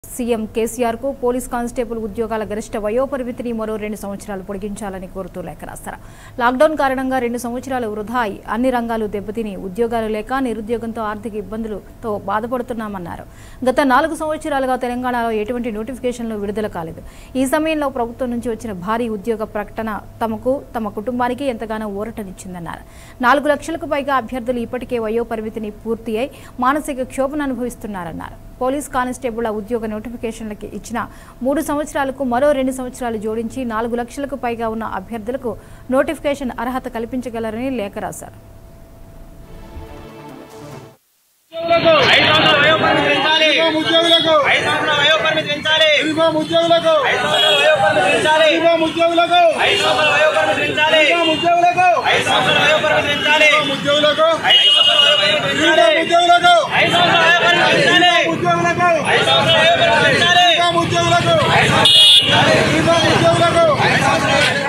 CM KCR కు police constable ఉద్యోగాల గరిష్ట వయోపరిమితిని మరో రెండు సంవత్సరాలు పొడిగించాలని కోరుతూ లేఖ రాశారు లాక్డౌన్ కారణంగా రెండు సంవత్సరాలు వృధా అయి అన్ని రంగాలు దెబ్బతిని ఉద్యోగాలు లేక నిరుద్యోగంతో ఆర్థిక ఇబ్బందులతో బాధపడుతున్నామన్నారు గత నాలుగు సంవత్సరాలుగా తెలంగాణలో ఎటువంటి నోటిఫికేషన్లు విడుదల కాలేదు ఈ సమయంలో ప్రభుత్వం నుంచి వచ్చిన భారీ ఉద్యోగ ప్రకటన తమకు తమ కుటుంబానికి ఎంతగానో ఊరటనిచ్చిందన్నారు నాలుగు లక్షలకు పైగా అభ్యర్థులు ఇప్పటికే వయోపరిమితిని పూర్తి అయి మానసిక క్షోభను అనుభవిస్తున్నారన్నారు పోలీస్ కానిస్టేబుల్ ఉద్యోగ నోటిఫికేషన్లకి ఇచ్చిన మూడు సంవత్సరాలకు మరో రెండు సంవత్సరాలు జోడించి నాలుగు లక్షలకు పైగా ఉన్న అభ్యర్థులకు నోటిఫికేషన్ అర్హత కల్పించగలరని లేఖ రాశారు ఐదు వందల వయోపరిమితి పెంచాలి యూనిఫామ్ ఉద్యోగులకు ఐదు వందల వయోపరిమితి పెంచాలి యూనిఫామ్ ఉద్యోగులకు ఐదు వందల వయోపరిమితి పెంచాలి యూనిఫామ్ ఉద్యోగులకు ఐదు వందల వయోపరిమితి పెంచాలి యూనిఫామ్ ఉద్యోగులకు ఐదు వందల వయోపరిమితి పెంచాలి యూనిఫామ్ ఉద్యోగులకు ఐదు వందల వయోపరిమితి పెంచాలి యూనిఫామ్ ఉద్యోగులకు ఐదు వందల వయోపరిమితి పెంచాలి ఉద్యోగులకు ఐదు వందల వయోపరిమితి పెంచాలి యూనిఫామ్ ఉద్యోగులకు యూనిఫామ్ ఉద్యోగులకు